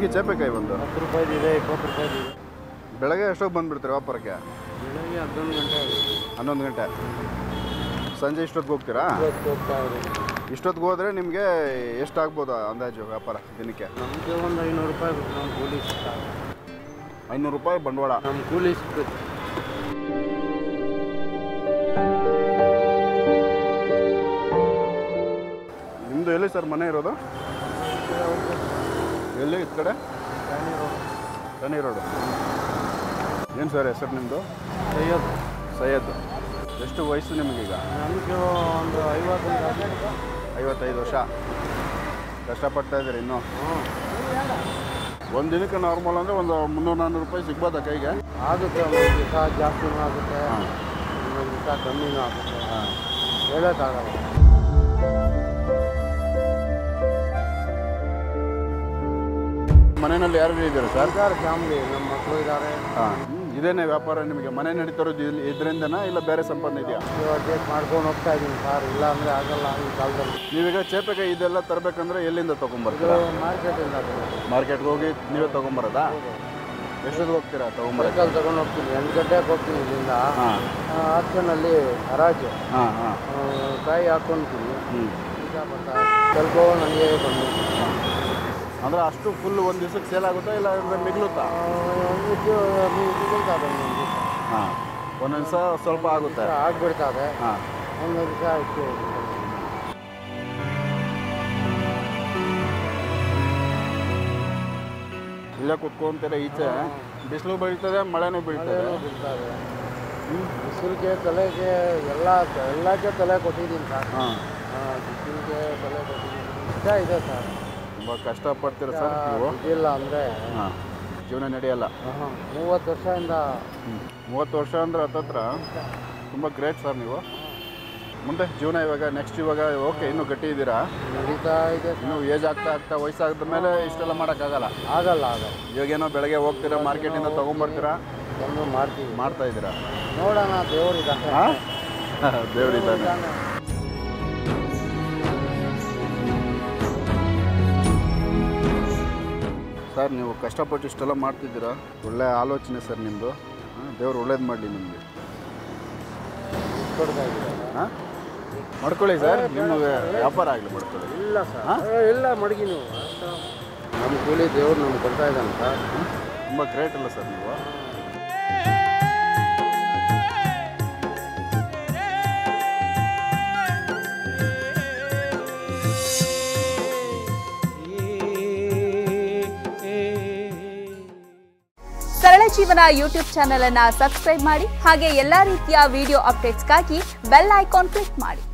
ಹೆಂಗೆ ಚೇಪೆಕಾಯಿ ಬಂದು ಹತ್ತು ರೂಪಾಯಿದು ಇದೆ ಇಪ್ಪತ್ತು ರೂಪಾಯಿದು ಇದೆ ಬೆಳಗ್ಗೆ ಎಷ್ಟೊತ್ತು ಬಂದುಬಿಡ್ತೀರಿ ವ್ಯಾಪಾರಕ್ಕೆ ಬೆಳಗ್ಗೆ ಹನ್ನೊಂದು ಗಂಟೆ ಆಗುತ್ತೆ ಹನ್ನೊಂದು ಗಂಟೆ ಸಂಜೆ ಇಷ್ಟೊತ್ತಿಗೆ ಹೋಗ್ತೀರಾ ಇವತ್ತು ಹೋಗ್ತಾ ಇದೆ ಇಷ್ಟೊತ್ತಿಗೆ ಹೋದರೆ ನಿಮಗೆ ಎಷ್ಟು ಆಗ್ಬೋದು ಅಂದಾಜು ವ್ಯಾಪಾರ ದಿನಕ್ಕೆ ನಮಗೆ ಒಂದು ಐನೂರು ರೂಪಾಯಿ ಬೇಕು ನಮ್ಮ ಕೂಲಿ ಸಿಗ್ತಾ ಐನೂರು ರೂಪಾಯಿ ಬಂಡವಾಳ ನಮ್ಮ ಕೂಲಿ ಸಿಗ್ತದೆ ನಿಮ್ಮದು ಎಲ್ಲಿ ಸರ್ ಮನೆ ಇರೋದು ಎಲ್ಲಿ ಈ ಕಡೆ ಶನಿ ರೋಡು ಏನು ಸರ್ ಹೆಸರು ನಿಮ್ಮದು ಐವತ್ತು ಸೈಯದ್ ಎಷ್ಟು ವಯಸ್ಸು ನಿಮಗೀಗ ನಮಗೆ ಒಂದು ಐವತ್ತರಿಂದ ಐವತ್ತೈದು ವರ್ಷ ಕಷ್ಟಪಡ್ತಾ ಇದ್ದೀರಿ ಇನ್ನೂ ಹ್ಞೂ ಒಂದು ದಿನಕ್ಕೆ ನಾರ್ಮಲ್ ಅಂದರೆ ಒಂದು ಮುನ್ನೂರು ನಾನ್ನೂರು ರೂಪಾಯಿ ಸಿಗ್ಬೋದಾ ಕೈಗೆ ಆಗುತ್ತೆ ಒಂದೊಂದು ದಿವಸ ಜಾಸ್ತಿನೂ ಆಗುತ್ತೆ ಒಂದೊಂದು ದಿವಸ ಕಮ್ಮಿನೂ ಆಗುತ್ತೆ ಹಾಂ ಹೇಳೋಕ್ಕಾಗಲ್ಲ ಮನೆಯಲ್ಲಿ ಯಾರು ಇದ್ದೀರಾ ಸರ್ ಸರ್ಕಾರ ಫ್ಯಾಮ್ಲಿ ನಮ್ಮ ಮಕ್ಕಳು ಇದ್ದಾರೆ ಹಾಂ ಇದೇನೇ ವ್ಯಾಪಾರ ನಿಮಗೆ ಮನೆ ನಡೀತಿರೋದು ಇಲ್ಲಿ ಇದರಿಂದನಾ ಇಲ್ಲ ಬೇರೆ ಸಂಪಾದನೆ ಇದೆಯಾ ಅಡ್ಜಸ್ಟ್ ಮಾಡ್ಕೊಂಡು ಹೋಗ್ತಾ ಇದ್ದೀನಿ ಸರ್ ಇಲ್ಲ ಅಂದರೆ ಆಗಲ್ಲ ಈ ಕಾಲದಲ್ಲಿ ನೀವೀಗ ಚೇಪೆಕಾಯಿ ಇದೆಲ್ಲ ತರಬೇಕಂದ್ರೆ ಎಲ್ಲಿಂದ ಇದು ತೊಗೊಂಬರ್ತೀರಾ ಮಾರ್ಕೆಟಿಂದ ಮಾರ್ಕೆಟ್ಗೆ ಹೋಗಿ ನೀವೇ ತೊಗೊಂಬರೋದಾ ಎಷ್ಟೊತ್ತಿಗೆ ಹೋಗ್ತೀರಾ ತೊಗೊಂಬರಕ್ಕೆ ಸೈಕಲ್ ತಗೊಂಡು ಹೋಗ್ತೀನಿ ಎಂಟು ಗಂಟೆಗೆ ಹೋಗ್ತೀನಿ ಇಲ್ಲಿಂದ ಹಾಂ ಹಾಸನಲ್ಲಿ ಹರಾಜು ಹಾಂ ಹಾಂ ಆ, ಕಾಯಿ ಹಾಕ್ಕೊಂತೀನಿ ಹ್ಞೂ ಈಗ ಬರ್ತಾ ಸ್ವಲ್ಪ ನನಗೆ ಬಂದು ಅಂದರೆ ಅಷ್ಟು ಫುಲ್ ಒಂದು ದಿವ್ಸಕ್ಕೆ ಸೇಲ್ ಆಗುತ್ತಾ ಇಲ್ಲ ಅಂದ್ರೆ ಮಿಗ್ಲುತ್ತಾ ಸಿಗುತ್ತದೆ ಒಂದೊಂದು ದಿವಸ ಹಾಂ ಒಂದೊಂದು ದಿವಸ ಸ್ವಲ್ಪ ಆಗುತ್ತೆ ಆಗ್ಬಿಡ್ತದೆ ಹಾಂ ಒಂದೊಂದು ದಿವಸ ಇಷ್ಟು ಇಲ್ಲೇ ಕುತ್ಕೊಂತೀರ ಈಚೆ ಬಿಸಿಲು ಬೀಳ್ತದೆ ಮಳೆನೂ ಬೀಳ್ತದೆ ಬಿಡ್ತದೆ ಬಿಸಿಲಿಗೆ ತಲೆಗೆ ಎಲ್ಲ ಎಲ್ಲಕ್ಕೆ ತಲೆ ಕೊಟ್ಟಿದ್ದೀನಿ ಸರ್ ಹಾಂ ಬಿಸಿಲಿಗೆ ತಲೆ ಕೊಟ್ಟಿದ್ದೀನಿ ಇಷ್ಟ ಇದೆ ಸರ್ ತುಂಬ ಕಷ್ಟಪಡ್ತೀರ ಸರ್ ನೀವು ಇದಿಲ್ಲ ಅಂದರೆ ಹಾಂ ಜೀವನ ನಡೆಯಲ್ಲ ಮೂವತ್ತು ವರ್ಷದಿಂದ ಮೂವತ್ತು ವರ್ಷ ಅಂದ್ರೆ ಹತ್ತತ್ರ ತುಂಬ ಗ್ರೇಟ್ ಸರ್ ನೀವು ಮುಂದೆ ಜೀವನ ಇವಾಗ ನೆಕ್ಸ್ಟ್ ಇವಾಗ ಓಕೆ ಇನ್ನೂ ಗಟ್ಟಿ ಇದ್ದೀರಾ ನಡೀತಾ ಇದೆ ಇನ್ನೂ ಏಜ್ ಆಗ್ತಾ ಆಗ್ತಾ ವಯಸ್ಸಾದ ಮೇಲೆ ಇಷ್ಟೆಲ್ಲ ಮಾಡೋಕ್ಕಾಗಲ್ಲ ಆಗಲ್ಲ ಆಗಲ್ಲ ಇವಾಗೇನೋ ಬೆಳಗ್ಗೆ ಹೋಗ್ತೀರಾ ಮಾರ್ಕೆಟಿಂದ ತೊಗೊಂಬರ್ತೀರಾ ಬಂದು ಮಾಡ್ತೀವಿ ಮಾಡ್ತಾ ಇದ್ದೀರಾ ನೋಡೋಣ ದೇವ್ರಿದ್ದಾನೆ ಹಾಂ ದೇವರಿದ್ದಾನೆ ಸರ್ ನೀವು ಕಷ್ಟಪಟ್ಟು ಇಷ್ಟೆಲ್ಲ ಮಾಡ್ತಿದ್ದೀರಾ ಒಳ್ಳೆ ಆಲೋಚನೆ ಸರ್ ನಿಮ್ಮದು ದೇವ್ರು ಒಳ್ಳೇದು ಮಾಡಲಿ ನಿಮಗೆ ಕೊಡ್ತಾ ಇದ್ದೀರಾ ಹಾಂ ಮಾಡ್ಕೊಳ್ಳಿ ಸರ್ ನಿಮಗೆ ವ್ಯಾಪಾರ ಆಗಲಿ ಮಾಡ್ಕೊಳ್ಳಿ ಇಲ್ಲ ಸರ್ ಇಲ್ಲ ಮಡಗಿ ನೀವು ನಮ್ಮ ಕೂಲಿ ದೇವ್ರು ನಮ್ಗೆ ಕೊಡ್ತಾ ಇದ್ದಾನೆ ಸರ್ ತುಂಬ ಗ್ರೇಟ್ ಅಲ್ಲ ಸರ್ ನೀವು ಸರಳ ಜೀವನ ಯೂಟ್ಯೂಬ್ ಚಾನೆಲ್ ಅನ್ನ ಸಬ್ಸ್ಕ್ರೈಬ್ ಮಾಡಿ ಹಾಗೆ ಎಲ್ಲಾ ರೀತಿಯ ವಿಡಿಯೋ ಅಪ್ಡೇಟ್ಸ್ಗಾಗಿ ಬೆಲ್ ಐಕಾನ್ ಕ್ಲಿಕ್ ಮಾಡಿ